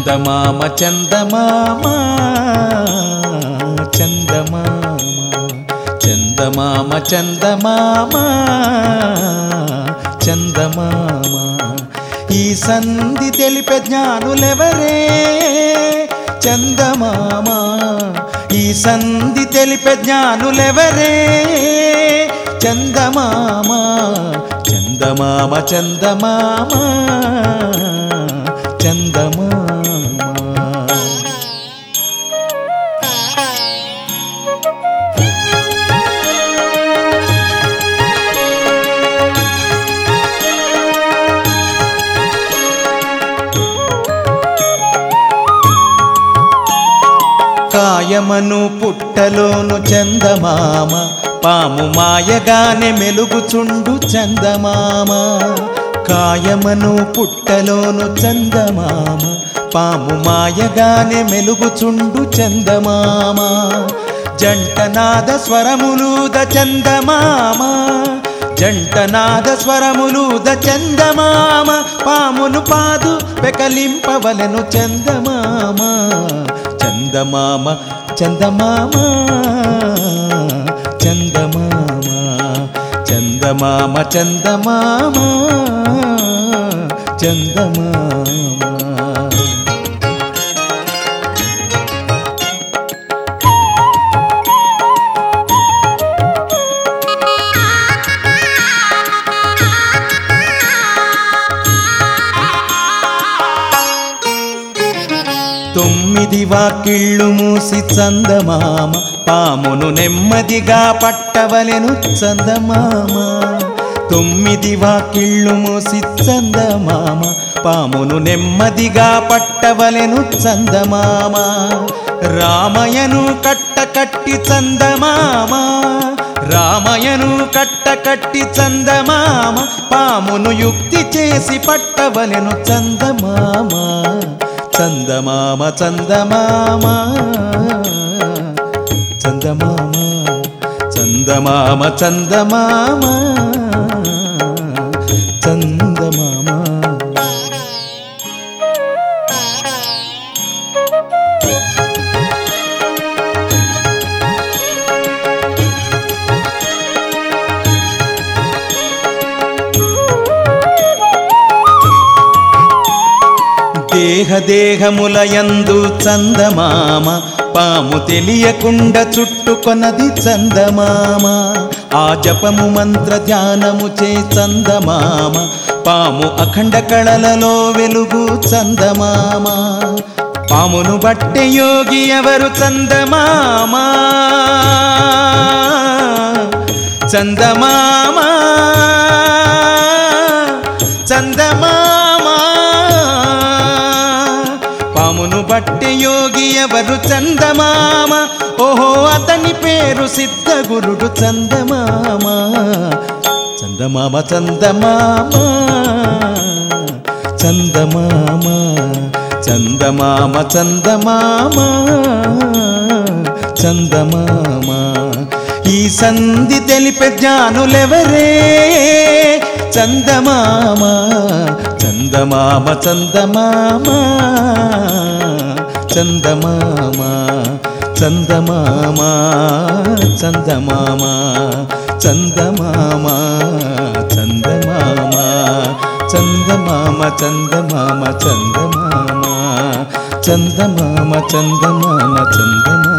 చందమామ చందమామ చందమామ చందమామ చందమామ చందమామ ఈ సంధి తెలిపే జ్ఞానులెవరే చందమామ ఈ సంధి తెలిపే జ్ఞానులెవరే చందమామ చందమామ చందమామ చందమామ కాయమను పుట్టలోను చందమామ పాము మాయగానే మెలుగుచుండు చందమామ కాయమను పుట్టలోను చందమామ పాము మాయగానే మెలుగుచుండు చందమామ జంటనాద స్వరములుద చందమామ జంటనాద స్వరములుద చందమామ పామును పాదు పెకలింపవలెను చందమామ చందమామ చందమామ చందమామ చందమామ చందమామ చందమామ తొమ్మిది వాకిళ్ళు మూసి చందమామ పామును నెమ్మదిగా పట్టవలెను చందమామ తొమ్మిది వాకిళ్ళు మూసి చందమామ పామును నెమ్మదిగా పట్టవలెను చందమామ రామయను కట్ట కట్టి చందమామ రామయను కట్ట కట్టి చందమామ పామును యుక్తి చేసి పట్టవలెను చందమామ చందమామ చందమామ చందమామ చందమామ చందమామ చందమామ దేహదేహములయందు చందమామ పాము తెలియకుండా చుట్టుకొనది చందమామ ఆ జపము మంత్ర ధ్యానము చే చందమామ పాము అఖండ కళలలో వెలుగు చందమామ పామును బట్టె యోగి ఎవరు చందమామ చందమామ చందమామ పామును బట్టె యోగి ఎవరు చందమామ ఓహో అతని పేరు సిద్ధగురుడు చందమామ చందమామ చందమామ చందమామ చందమామ చందమామ చందమామ ఈ సంధి తెలిపే జ్ఞానులెవరే చందమామ చందమామ చందమామ చందమామ చందమామ చందమామ చందమామ చందమామ చందమామ చందమామ చందమామ చందమామ చందమామ చందమామ